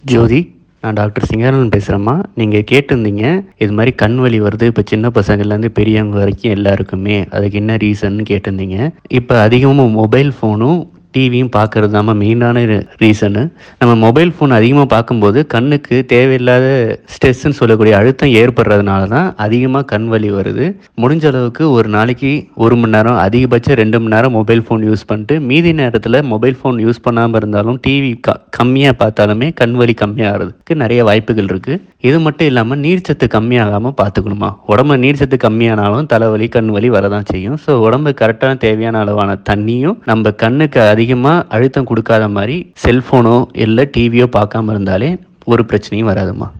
ஜோதி நான் டாக்டர் சிங்காரன் பேசுகிறேம்மா நீங்கள் கேட்டிருந்தீங்க இது மாதிரி கண் வலி வருது இப்போ சின்ன பசங்கள்லேருந்து பெரியவங்க வரைக்கும் எல்லாருக்குமே அதுக்கு என்ன ரீசன்னு கேட்டிருந்தீங்க இப்போ அதிகமாக மொபைல் ஃபோனும் டிவியும் பார்க்கறது தாம்மா மெயினான ரீசனு நம்ம மொபைல் ஃபோன் அதிகமாக பார்க்கும்போது கண்ணுக்கு தேவையில்லாத ஸ்ட்ரெஸ்ன்னு சொல்லக்கூடிய அழுத்தம் ஏற்படுறதுனால தான் அதிகமாக கண் வலி வருது முடிஞ்ச அளவுக்கு ஒரு நாளைக்கு ஒரு மணி நேரம் அதிகபட்சம் ரெண்டு மணி நேரம் மொபைல் ஃபோன் யூஸ் பண்ணிட்டு மீதி நேரத்தில் மொபைல் ஃபோன் யூஸ் பண்ணாமல் இருந்தாலும் டிவி க கம்மியாக பார்த்தாலுமே கண் வலி கம்மியாகிறதுக்கு நிறைய வாய்ப்புகள் இருக்குது இது மட்டும் இல்லாமல் நீர்ச்சத்து கம்மியாகாமல் பார்த்துக்கணுமா உடம்பு நீர்ச்சத்து கம்மியானாலும் தலைவலி கண் வலி வரதான் செய்யும் ஸோ உடம்பு கரெக்டான தேவையான அளவான தண்ணியும் நம்ம கண்ணுக்கு அதிகமாக அழுத்தம் கொடுக்காத மாதிரி செல்ஃபோனோ இல்லை டிவியோ பார்க்காம இருந்தாலே ஒரு பிரச்சனையும் வராதுமா